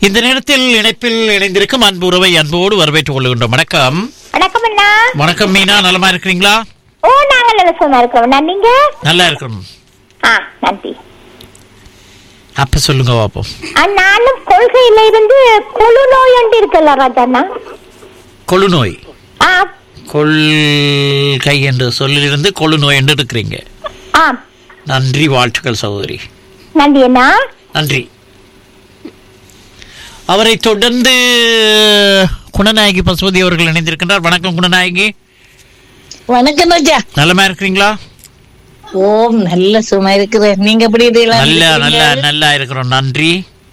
இந்த நேரத்தில் இணைப்பில் இணைந்திருக்கும் அன்பு உறவை அன்போடு வரவேற்றுக் கொள்கின்றோம் வணக்கம் வணக்கம் அண்ணா வணக்கம் மீனா நலமா இருக்கிறீங்களா ஓ நாங்கள் நல்ல சும்மா இருக்கிறோம் நான் நீங்க நல்லா இருக்கிறோம் ஆ நன்றி அப்ப சொல்லுங்க பாப்போம் ஆ, நானும் கொள்கையில இருந்து குழு நோய் ஒன்று இருக்குல்ல ராஜாண்ணா கொழு நோய் ஆ கொள்கை என்ற சொல்லிலிருந்து கொழு நோய் என்று இருக்கிறீங்க ஆ நன்றி வாழ்த்துக்கள் சகோதரி நன்றி அண்ணா நன்றி அவரை தொடர்ந்து குணநாயகி பசுபதி அவர்கள் இணைந்திருக்கின்றார் வணக்கம் குணநாயகி வணக்கம் ராஜா நலமா இருக்கிறீங்களா ஓம் நல்ல சும்மா இருக்கிறேன் நீங்க எப்படி இருக்கீங்களா? நல்ல நல்ல நல்லா இருக்கிறோம் நன்றி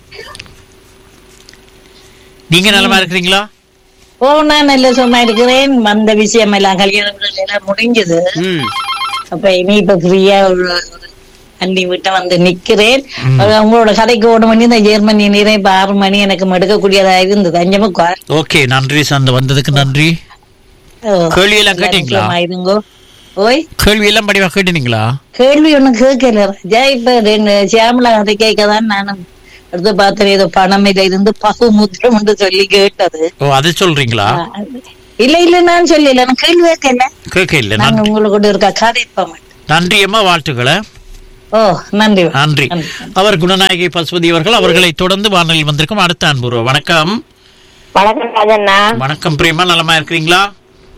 நீங்க நலமா இருக்கிறீங்களா ஓ நான் நல்ல சும்மா இருக்கிறேன் வந்த விஷயம் எல்லாம் கல்யாணம் எல்லாம் முடிஞ்சது ம் அப்ப இனி இப்ப ஃப்ரீயா ஒரு ஒரு அண்ணி விட்ட வந்து நிக்கிறேன் அது உங்களோட கதைக்கு ஓட மணி இந்த ஜெர்மனி நீரை இப்ப ஆறு மணி எனக்கு எடுக்கக்கூடியதா இருந்தது அஞ்சு முக்கால் ஓகே நன்றி சார் வந்ததுக்கு நன்றி ஓ, கேள்வி எல்லாம் கேட்டீங்களா சும்மா இருங்கோ ஓய் கேள்வி எல்லாம் படிவா கேட்டீங்களா கேள்வி ஒண்ணும் கேட்கல ராஜா இப்ப ரெண்டு சியாமலா கதை கேட்கதான் நானும் எடுத்து பார்த்தேன் ஏதோ பணம் இல்ல இருந்து பகு முத்திரம் என்று சொல்லி கேட்டது ஓ அது சொல்றீங்களா இல்ல இல்ல நான் சொல்லல நான் கேள்வி கேட்கல கேட்க இல்ல நாங்க நன்றி உங்களுக்கு கூட இருக்கா கதைப்ப மாட்டேன் நன்றி அம்மா வாழ்த்துக்களை ஓ நன்றி நன்றி அவர் குணநாயகி பசுபதி அவர்கள் அவர்களை தொடர்ந்து வானொலியில் வந்திருக்கும் அடுத்த அன்புருவ வணக்கம் வணக்கம் ராஜண்ணா வணக்கம் பிரேமா நலமா இருக்கிறீங்களா